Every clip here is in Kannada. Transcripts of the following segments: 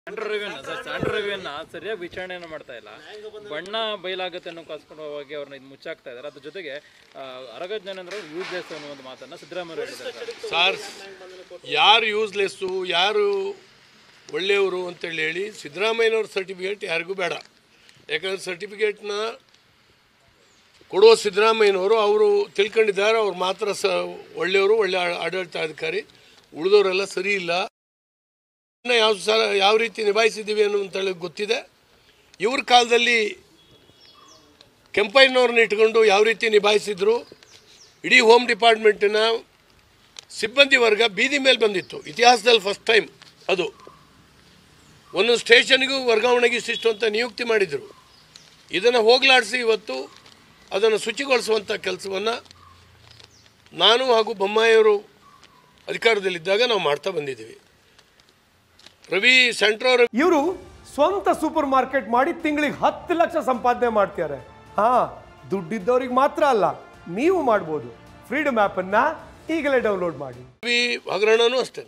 ಸ್ಯಾಂಡ್ರೋ ರವಿಯನ್ನ ಸರ್ ಸ್ಯಾಂಡ್ರೋ ರವಿಯನ್ನ ಸರಿಯಾಗಿ ವಿಚಾರಣೆಯನ್ನು ಮಾಡ್ತಾ ಇಲ್ಲ ಬಣ್ಣ ಬಯಲಾಗುತ್ತೆ ಅನ್ನೋ ಕಸ್ಕೊಂಡು ಹೋಗಿ ಅವ್ರನ್ನ ಇದು ಮುಚ್ಚಾಕ್ತಾ ಇದ್ದಾರೆ ಅದ್ರ ಜೊತೆಗೆ ಆ, ಅರಗ ಜ್ಞಾನೇಂದ್ರ ಯೂಸ್ಲೆಸ್ ಅನ್ನೋ ಒಂದು ಮಾತನ್ನ ಸಿದ್ದರಾಮಯ್ಯ ಹೇಳಿದ್ದಾರೆ ಸರ್ ಸಾರ್ ಯಾರು ಯೂಸ್ಲೆಸ್ಸು ಯಾರು ಒಳ್ಳೆಯವರು ಅಂತೇಳಿ ಹೇಳಿ ಸಿದ್ದರಾಮಯ್ಯನವ್ರ ಸರ್ಟಿಫಿಕೇಟ್ ಯಾರಿಗೂ ಬೇಡ ಯಾಕಂದ್ರೆ ಸರ್ಟಿಫಿಕೇಟ್ನ ಕೊಡುವ ಸಿದ್ದರಾಮಯ್ಯನವರು ಅವರು ತಿಳ್ಕೊಂಡಿದ್ದಾರೆ ಅವ್ರು ಮಾತ್ರ ಸ ಒಳ್ಳೆಯವರು ಒಳ್ಳೆ ಆ- ಆಡಳಿತಾಧಿಕಾರಿ ಉಳಿದವರೆಲ್ಲ ಸರಿ ಇಲ್ಲ ಇನ್ನು ಯಾವ ಸ ಯಾವ ರೀತಿ ನಿಭಾಯಿಸಿದ್ದೀವಿ ಅನ್ನೋಂತೇಳಿ ಗೊತ್ತಿದೆ ಇವ್ರ ಕಾಲದಲ್ಲಿ ಕೆಂಪಯ್ಯನವ್ರನ್ನ ಇಟ್ಕೊಂಡು ಯಾವ ರೀತಿ ನಿಭಾಯಿಸಿದ್ರು ಇಡೀ ಹೋಮ್ ಡಿಪಾರ್ಟ್ಮೆಂಟಿನ ಸಿಬ್ಬಂದಿ ವರ್ಗ ಬೀದಿ ಮೇಲೆ ಬಂದಿತ್ತು ಇತಿಹಾಸದಲ್ಲಿ ಫಸ್ಟ್ ಟೈಮ್ ಅದು ಒಂದೊಂದು ಸ್ಟೇಷನ್ಗೂ ವರ್ಗಾವಣೆಗೆ ಇಷ್ಟಿಷ್ಟು ಅಂತ ನಿಯುಕ್ತಿ ಮಾಡಿದರು ಇದನ್ನು ಹೋಗಲಾಡಿಸಿ ಇವತ್ತು ಅದನ್ನು ಶುಚಿಗೊಳಿಸುವಂಥ ಕೆಲಸವನ್ನು ನಾನು ಹಾಗೂ ಬೊಮ್ಮಾಯಿಯವರು ಅಧಿಕಾರದಲ್ಲಿದ್ದಾಗ ನಾವು ಮಾಡ್ತಾ ಬಂದಿದ್ದೀವಿ ರವಿ ಸೆಂಟ್ರೋ ರವಿ ಇವರು ಸ್ವಂತ ಸೂಪರ್ ಮಾರ್ಕೆಟ್ ಮಾಡಿ ತಿಂಗಳಿಗೆ ಹತ್ತು ಲಕ್ಷ ಸಂಪಾದನೆ ಮಾಡ್ತಾರೆ ಹಾ ದುಡ್ಡಿದ್ದವ್ರಿಗೆ ಮಾತ್ರ ಅಲ್ಲ ನೀವು ಮಾಡ್ಬೋದು ಫ್ರೀಡಮ್ ಅನ್ನ ಈಗಲೇ ಡೌನ್ಲೋಡ್ ಮಾಡಿ ರವಿ ಹಗರಣನೂ ಅಷ್ಟೇ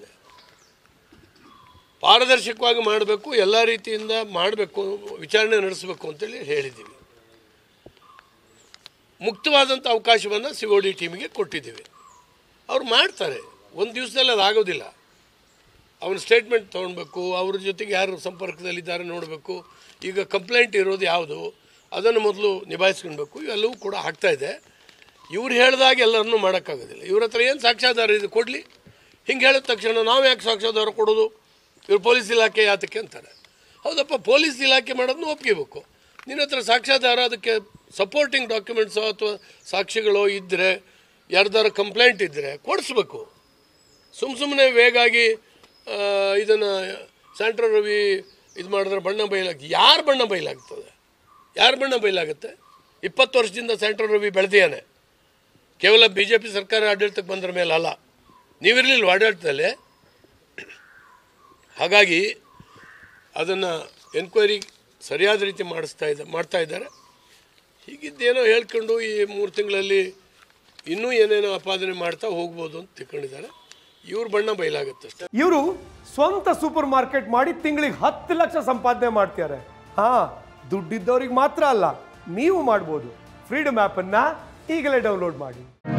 ಪಾರದರ್ಶಕವಾಗಿ ಮಾಡಬೇಕು ಎಲ್ಲ ರೀತಿಯಿಂದ ಮಾಡಬೇಕು ವಿಚಾರಣೆ ನಡೆಸಬೇಕು ಅಂತೇಳಿ ಹೇಳಿದ್ದೀವಿ ಮುಕ್ತವಾದಂಥ ಅವಕಾಶವನ್ನು ಸಿ ಒ ಡಿ ಟೀಮಿಗೆ ಕೊಟ್ಟಿದ್ದೀವಿ ಅವ್ರು ಮಾಡ್ತಾರೆ ಒಂದು ದಿವಸದಲ್ಲಿ ಅದು ಆಗೋದಿಲ್ಲ ಅವನ ಸ್ಟೇಟ್ಮೆಂಟ್ ತೊಗೊಳ್ಬೇಕು ಅವ್ರ ಜೊತೆಗೆ ಯಾರು ಸಂಪರ್ಕದಲ್ಲಿದ್ದಾರೆ ನೋಡಬೇಕು ಈಗ ಕಂಪ್ಲೇಂಟ್ ಇರೋದು ಯಾವುದು ಅದನ್ನು ಮೊದಲು ನಿಭಾಯಿಸ್ಕೊಳ್ಬೇಕು ಇವೆಲ್ಲವೂ ಕೂಡ ಆಗ್ತಾ ಇದೆ ಇವ್ರು ಹೇಳಿದಾಗ ಎಲ್ಲರನ್ನೂ ಮಾಡೋಕ್ಕಾಗೋದಿಲ್ಲ ಇವ್ರ ಹತ್ರ ಏನು ಸಾಕ್ಷ್ಯಾಧಾರ ಇದು ಕೊಡಲಿ ಹಿಂಗೆ ಹೇಳಿದ ತಕ್ಷಣ ನಾವು ಯಾಕೆ ಸಾಕ್ಷ್ಯಾಧಾರ ಕೊಡೋದು ಇವ್ರು ಪೊಲೀಸ್ ಇಲಾಖೆ ಯಾತಕ್ಕೆ ಅಂತಾರೆ ಹೌದಪ್ಪ ಪೊಲೀಸ್ ಇಲಾಖೆ ಮಾಡೋದನ್ನು ಒಪ್ಕೋಬೇಕು ನಿನ್ನ ಹತ್ರ ಸಾಕ್ಷ್ಯಾಧಾರ ಅದಕ್ಕೆ ಸಪೋರ್ಟಿಂಗ್ ಡಾಕ್ಯುಮೆಂಟ್ಸೋ ಅಥವಾ ಸಾಕ್ಷಿಗಳೋ ಇದ್ದರೆ ಯಾರ್ದಾರು ಕಂಪ್ಲೇಂಟ್ ಇದ್ದರೆ ಕೊಡಿಸ್ಬೇಕು ಸುಮ್ಮ ಸುಮ್ಮನೆ ವೇಗಾಗಿ ಇದನ್ನು ಸ್ಯಾಂಟ್ರೋ ರವಿ ಇದು ಮಾಡಿದ್ರೆ ಬಣ್ಣ ಬಯಲಾಗ್ತದೆ ಯಾರು ಬಣ್ಣ ಬಯಲಾಗ್ತದೆ ಯಾರು ಬಣ್ಣ ಬಯಲಾಗುತ್ತೆ ಇಪ್ಪತ್ತು ವರ್ಷದಿಂದ ಸ್ಯಾಂಟ್ರೋ ರವಿ ಬೆಳೆದಿಯಾನೆ ಕೇವಲ ಬಿ ಜೆ ಪಿ ಸರ್ಕಾರ ಆಡಳಿತಕ್ಕೆ ಬಂದ್ರ ಮೇಲೆ ಅಲ್ಲ ನೀವಿರಲಿಲ್ಲ ಆಡಳಿತದಲ್ಲಿ ಹಾಗಾಗಿ ಅದನ್ನು ಎನ್ಕ್ವೈರಿ ಸರಿಯಾದ ರೀತಿ ಮಾಡಿಸ್ತಾ ಇದ್ದ ಮಾಡ್ತಾ ಇದ್ದಾರೆ ಹೀಗಿದ್ದೇನೋ ಹೇಳ್ಕೊಂಡು ಈ ಮೂರು ತಿಂಗಳಲ್ಲಿ ಇನ್ನೂ ಏನೇನೋ ಆಪಾದನೆ ಮಾಡ್ತಾ ಹೋಗ್ಬೋದು ಅಂತ ತಿಳ್ಕೊಂಡಿದ್ದಾರೆ ಇವ್ರ ಬಣ್ಣ ಬಯಲಾಗುತ್ತೆ ಅಷ್ಟೇ ಇವರು ಸ್ವಂತ ಸೂಪರ್ ಮಾರ್ಕೆಟ್ ಮಾಡಿ ತಿಂಗಳಿಗೆ ಹತ್ತು ಲಕ್ಷ ಸಂಪಾದನೆ ಮಾಡ್ತಾರೆ ಹಾ ದುಡ್ಡಿದ್ದವ್ರಿಗೆ ಮಾತ್ರ ಅಲ್ಲ ನೀವು ಮಾಡ್ಬೋದು ಫ್ರೀಡಮ್ ಅನ್ನ ಈಗಲೇ ಡೌನ್ಲೋಡ್ ಮಾಡಿ